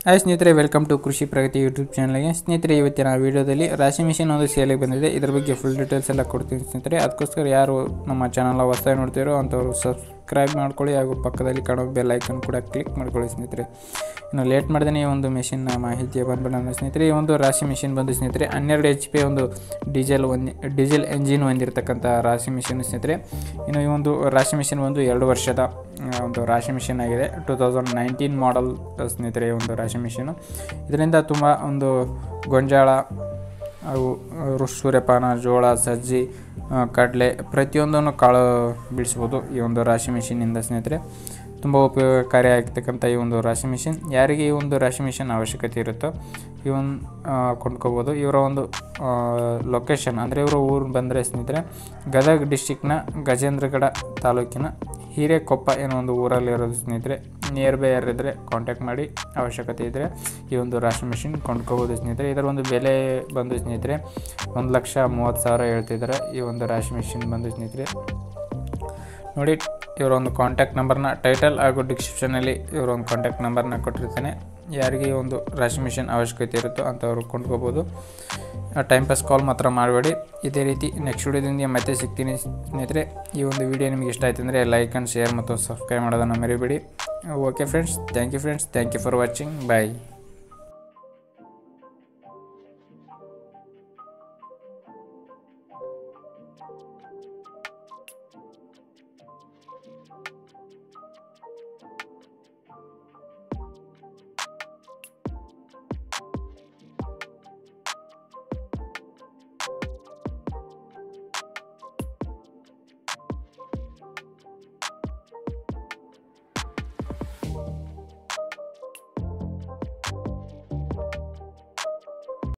hi ಸ್ನೇಹಿತರೆ welcome to ಕೃಷಿ ಪ್ರಗತಿ YouTube ಚಾನಲ್ಗೆ ಸ್ನೇಹಿತರೆ ಇವತ್ತಿನ ವಿಡಿಯೋದಲ್ಲಿ ರಾಶಿ ಮಿಷಿನ್ ಒಂದು ಸೇಲಿಗೆ ಬಂದಿದೆ ಇದ್ರ ಬಗ್ಗೆ ಫುಲ್ ಡೀಟೇಲ್ಸ್ ಎಲ್ಲ ಕೊಡ್ತೀನಿ ಸ್ನೇಹಿತರೆ ಅದಕ್ಕೋಸ್ಕರ ಯಾರು ನಮ್ಮ ಚಾನಲ್ನ ಹೊಸದಾಗಿ ನೋಡ್ತೀರೋ ಅಂಥವ್ರು ಸಬ್ಸ್ಕ್ರೈಬ್ ಮಾಡ್ಕೊಳ್ಳಿ ಹಾಗೂ ಪಕ್ಕದಲ್ಲಿ ಕಾಣೋ ಬೆಲ್ ಐಕನ್ ಕೂಡ ಕ್ಲಿಕ್ ಮಾಡ್ಕೊಳ್ಳಿ ಸ್ನೇಹಿತರೆ ಇನ್ನು ಲೇಟ್ ಮಾಡ್ದೇ ಈ ಒಂದು ಮಿಷಿನ್ನ ಮಾಹಿತಿಯ ಬಂದ್ಬಿಡೋಣ ಸ್ನೇಹಿತರೆ ಈ ಒಂದು ರಾಶಿ ಮಿಷಿನ್ ಬಂದು ಸ್ನೇಹಿತರೆ ಹನ್ನೆರಡು ಎಚ್ ಪಿ ಒಂದು ಡೀಸೆಲ್ ಒಂದು ಡೀಸೆಲ್ ಎಂಜಿನ್ ಹೊಂದಿರತಕ್ಕಂಥ ರಾಶಿ ಮಿಷಿನ್ ಸ್ನೇಹಿತರೆ ಇನ್ನು ಈ ಒಂದು ರಾಶಿ ಮಿಷಿನ್ ಒಂದು ಎರಡು ವರ್ಷದ ಆ, ಒಂದು ರಾಶಿ ಮಿಷಿನ್ ಆಗಿದೆ ಟೂ ತೌಸಂಡ್ ನೈನ್ಟೀನ್ ಮಾಡಲ್ ಸ್ನೇಹಿತರೆ ಈ ಒಂದು ರಾಶಿ ಮಿಷಿನು ಇದರಿಂದ ತುಂಬ ಒಂದು ಗೊಂಜಾಳ ಅವು ರು- ಸೂರ್ಯಪಾನ ಜೋಳ ಸಜ್ಜಿ ಆ, ಕಡಲೆ ಪ್ರತಿಯೊಂದನ್ನು ಕಾಳು ಬಿಡಿಸ್ಬೋದು ಈ ಒಂದು ರಾಶಿ ಮಿಷಿನಿಂದ ಸ್ನೇಹಿತರೆ ತುಂಬ ಉಪಯೋಗಕಾರಿಯಾಗಿರ್ತಕ್ಕಂಥ ಈ ಒಂದು ರಾಶಿ ಮಿಷಿನ್ ಯಾರಿಗೆ ಈ ಒಂದು ರಾಶಿ ಮಿಷಿನ್ ಅವಶ್ಯಕತೆ ಇರುತ್ತೋ ಇವನ್ ಕೊಂಡ್ಕೋಬೋದು ಇವರ ಒಂದು ಲೊಕೇಶನ್ ಅಂದರೆ ಇವರ ಊರು ಬಂದರೆ ಸ್ನೇಹಿತರೆ ಗದಗ ಡಿಸ್ಟಿಕ್ನ ಗಜೇಂದ್ರಗಡ ತಾಲೂಕಿನ ಹಿರೇಕೊಪ್ಪ ಏನೋ ಒಂದು ಊರಲ್ಲಿರೋದು ಸ್ನೇಹಿತರೆ ನಿಯರ್ ಬೈ ಯಾರಿದ್ದರೆ ಕಾಂಟ್ಯಾಕ್ಟ್ ಮಾಡಿ ಅವಶ್ಯಕತೆ ಇದ್ದರೆ ಈ ಒಂದು ರಾಶಿ ಮಿಷಿನ್ ಕೊಂಡ್ಕೋಬೋದು ಸ್ನೇಹಿತರೆ ಇದರ ಒಂದು ಬೆಲೆ ಬಂದು ಸ್ನೇಹಿತರೆ ಒಂದು ಲಕ್ಷ ಮೂವತ್ತು ಸಾವಿರ ಹೇಳ್ತಿದ್ದಾರೆ ಈ ಒಂದು ರಾಶಿ ಮಿಷಿನ್ ಬಂದು ಸ್ನೇಹಿತರೆ ನೋಡಿ ಇವರ ಒಂದು ಕಾಂಟ್ಯಾಕ್ಟ್ ನಂಬರ್ನ ಟೈಟಲ್ ಹಾಗೂ ಡಿಸ್ಕ್ರಿಪ್ಷನಲ್ಲಿ ಇವರ ಒಂದು ಕಾಂಟ್ಯಾಕ್ಟ್ ನಂಬರ್ನ ಕೊಟ್ಟಿರ್ತಾನೆ ಯಾರಿಗೆ ಈ ಒಂದು ರಾಶಿ ಮಿಷನ್ ಅವಶ್ಯಕತೆ ಇರುತ್ತೋ ಅಂಥವ್ರು ಕೊಂಡ್ಕೋಬೋದು ಟೈಮ್ ಪಾಸ್ ಕಾಲ್ ಮಾತ್ರ ಮಾಡಬೇಡಿ ಇದೇ ರೀತಿ ನೆಕ್ಸ್ಟ್ ವಿಡಿಯೋದಿಂದ ಮತ್ತೆ ಸಿಗ್ತೀನಿ ಸ್ನೇಹಿತರೆ ಈ ಒಂದು ವಿಡಿಯೋ ನಿಮಗೆ ಇಷ್ಟ ಆಯ್ತು ಅಂದರೆ ಲೈಕ್ ಆ್ಯಂಡ್ ಶೇರ್ ಮತ್ತು ಸಬ್ಸ್ಕ್ರೈಬ್ ಮಾಡೋದನ್ನು ಮರಿಬೇಡಿ okay friends thank you friends thank you for watching bye